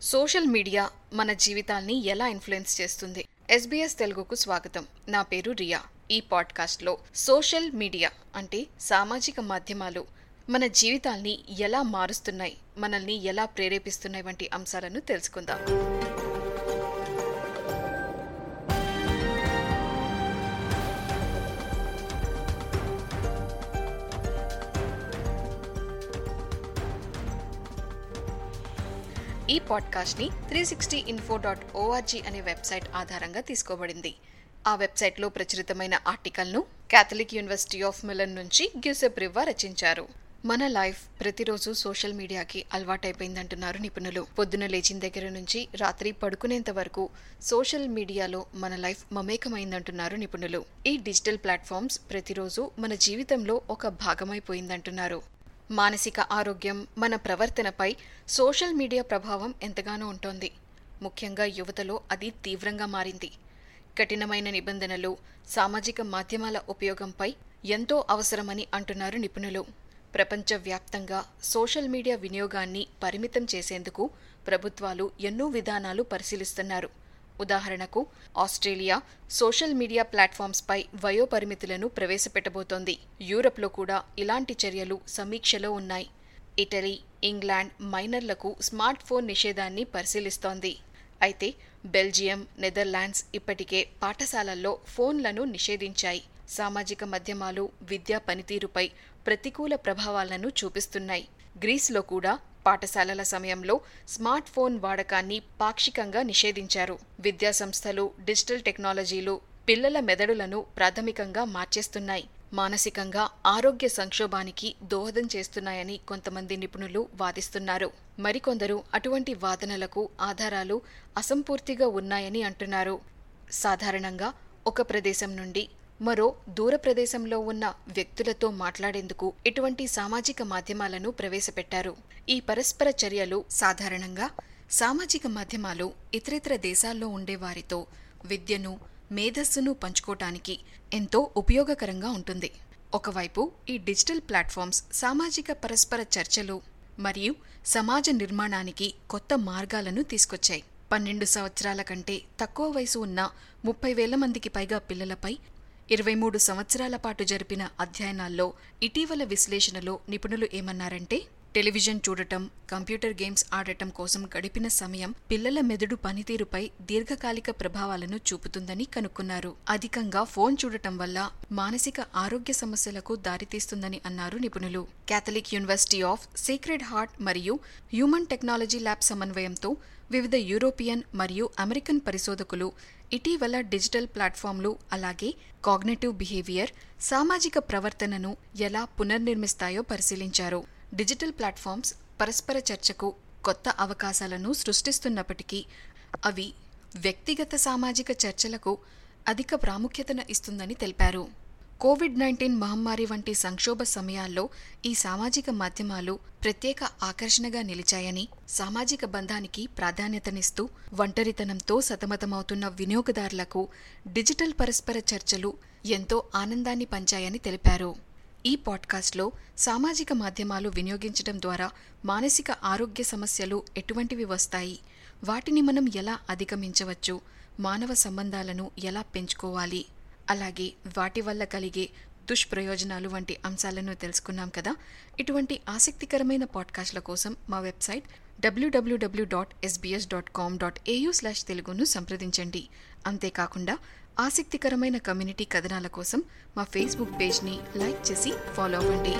social media మన జీవితాల్ని ఎలా ఇన్ఫ్లుయెన్స్ చేస్తుంది ఎస్బీఎస్ తెలుగుకు స్వాగతం నా పేరు రియా ఈ పాడ్కాస్ట్లో సోషల్ మీడియా అంటే సామాజిక మాధ్యమాలు మన జీవితాల్ని ఎలా మారుస్తున్నాయి మనల్ని ఎలా ప్రేరేపిస్తున్నాయి వంటి అంశాలను తెలుసుకుందాం ఈ పాడ్కాస్ట్ని three sixty info dot ORG అనే వెబ్సైట్ ఆధారంగా తీసుకోబడింది ఆ వెబ్సైట్లో ప్రచురితమైన ఆర్టికల్ను క్యాథలిక్ యూనివర్సిటీ ఆఫ్ మిలన్ నుంచి గ్యూసెప్ రివ్వా రచించారు మన లైఫ్ ప్రతిరోజు సోషల్ మీడియాకి అలవాటైపోయిందంటున్నారు నిపుణులు పొద్దున లేచిన దగ్గర నుంచి రాత్రి పడుకునేంత వరకు సోషల్ మీడియాలో మన లైఫ్ మమేకమైందంటున్నారు నిపుణులు ఈ డిజిటల్ ప్లాట్ఫామ్స్ ప్రతిరోజు మన జీవితంలో ఒక భాగమైపోయిందంటున్నారు మానసిక ఆరోగ్యం మన ప్రవర్తనపై సోషల్ మీడియా ప్రభావం ఎంతగానో ఉంటుంది ముఖ్యంగా యువతలో అది తీవ్రంగా మారింది కఠినమైన నిబంధనలు సామాజిక మాధ్యమాల ఉపయోగంపై ఎంతో అవసరమని అంటున్నారు నిపుణులు ప్రపంచవ్యాప్తంగా సోషల్ మీడియా వినియోగాన్ని పరిమితం చేసేందుకు ప్రభుత్వాలు ఎన్నో విధానాలు పరిశీలిస్తున్నారు ఉదాహరణకు ఆస్ట్రేలియా సోషల్ మీడియా ప్లాట్ఫామ్స్పై వయోపరిమితులను ప్రవేశపెట్టబోతోంది యూరప్లో కూడా ఇలాంటి చర్యలు సమీక్షలో ఉన్నాయి ఇటలీ ఇంగ్లాండ్ మైనర్లకు స్మార్ట్ ఫోన్ నిషేధాన్ని పరిశీలిస్తోంది అయితే బెల్జియం నెదర్లాండ్స్ ఇప్పటికే పాఠశాలల్లో ఫోన్లను నిషేధించాయి సామాజిక మాధ్యమాలు విద్యా పనితీరుపై ప్రతికూల ప్రభావాలను చూపిస్తున్నాయి గ్రీస్లో కూడా పాఠశాలల సమయంలో స్మార్ట్ ఫోన్ వాడకాన్ని పాక్షికంగా నిషేధించారు విద్యా సంస్థలు డిజిటల్ టెక్నాలజీలు పిల్లల మెదడులను ప్రాథమికంగా మార్చేస్తున్నాయి మానసికంగా ఆరోగ్య సంక్షోభానికి దోహదం చేస్తున్నాయని కొంతమంది నిపుణులు వాదిస్తున్నారు మరికొందరు అటువంటి వాదనలకు ఆధారాలు అసంపూర్తిగా ఉన్నాయని అంటున్నారు సాధారణంగా ఒక ప్రదేశం నుండి మరో దూర ప్రదేశంలో ఉన్న వ్యక్తులతో మాట్లాడేందుకు ఇటువంటి సామాజిక మాధ్యమాలను ప్రవేశపెట్టారు ఈ పరస్పర చర్యలు సాధారణంగా సామాజిక మాధ్యమాలు ఇతరితర దేశాల్లో ఉండే వారితో విద్యను మేధస్సును పంచుకోవటానికి ఎంతో ఉపయోగకరంగా ఉంటుంది ఒకవైపు ఈ డిజిటల్ ప్లాట్ఫామ్స్ సామాజిక పరస్పర చర్చలు మరియు సమాజ నిర్మాణానికి కొత్త మార్గాలను తీసుకొచ్చాయి పన్నెండు సంవత్సరాల కంటే తక్కువ వయసు ఉన్న ముప్పై వేల మందికి పైగా పిల్లలపై ఇరవై మూడు సంవత్సరాల పాటు జరిపిన అధ్యయనాల్లో ఇటీవల విశ్లేషణలో నిపుణులు ఏమన్నారంటే టెలివిజన్ చూడటం కంప్యూటర్ గేమ్స్ ఆడటం కోసం గడిపిన సమయం పిల్లల మెదడు పనితీరుపై దీర్ఘకాలిక ప్రభావాలను చూపుతుందని కనుక్కున్నారు అధికంగా ఫోన్ చూడటం వల్ల మానసిక ఆరోగ్య సమస్యలకు దారితీస్తుందని అన్నారు నిపుణులు Catholic university of sacred heart మరియు హ్యూమన్ టెక్నాలజీ ల్యాబ్ సమన్వయంతో వివిధ యూరోపియన్ మరియు అమెరికన్ పరిశోధకులు ఇటీవల డిజిటల్ ప్లాట్ఫామ్లు అలాగే కాగ్నేటివ్ బిహేవియర్ సామాజిక ప్రవర్తనను ఎలా పునర్నిర్మిస్తాయో పరిశీలించారు డిజిటల్ ప్లాట్ఫామ్స్ పరస్పర చర్చకు కొత్త అవకాశాలను సృష్టిస్తున్నప్పటికీ అవి వ్యక్తిగత సామాజిక చర్చలకు అధిక ప్రాముఖ్యతను ఇస్తుందని తెలిపారు కోవిడ్ నైన్టీన్ మహమ్మారి వంటి సంక్షోభ సమయాల్లో ఈ సామాజిక మాధ్యమాలు ప్రత్యేక ఆకర్షణగా నిలిచాయని సామాజిక బంధానికి ప్రాధాన్యతనిస్తూ ఒంటరితనంతో సతమతమవుతున్న వినియోగదారులకు డిజిటల్ పరస్పర చర్చలు ఎంతో ఆనందాన్ని పంచాయని తెలిపారు ఈ పాడ్కాస్ట్లో సామాజిక మాధ్యమాలు వినియోగించడం ద్వారా మానసిక ఆరోగ్య సమస్యలు ఎటువంటివి వస్తాయి వాటిని మనం ఎలా అధిగమించవచ్చు మానవ సంబంధాలను ఎలా పెంచుకోవాలి అలాగే వాటి వల్ల కలిగే దుష్ప్రయోజనాలు వంటి అంశాలను తెలుసుకున్నాం కదా ఇటువంటి ఆసక్తికరమైన పాడ్కాస్ట్ల కోసం మా website WWW dot SBS dot com dot AU slash తెలుగును సంప్రదించండి అంతేకాకుండా ఆసక్తికరమైన కమ్యూనిటీ కథనాల కోసం మా ఫేస్బుక్ పేజ్ని లైక్ చేసి ఫాలో అవ్వండి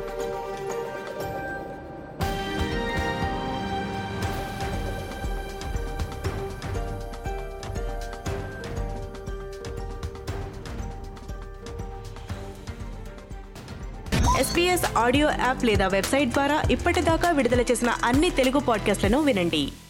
ఎస్పీఎస్ ఆడియో యాప్ లేదా వెబ్సైట్ ద్వారా ఇప్పటిదాకా విడుదల చేసిన అన్ని తెలుగు పాడ్కాస్ట్లను వినండి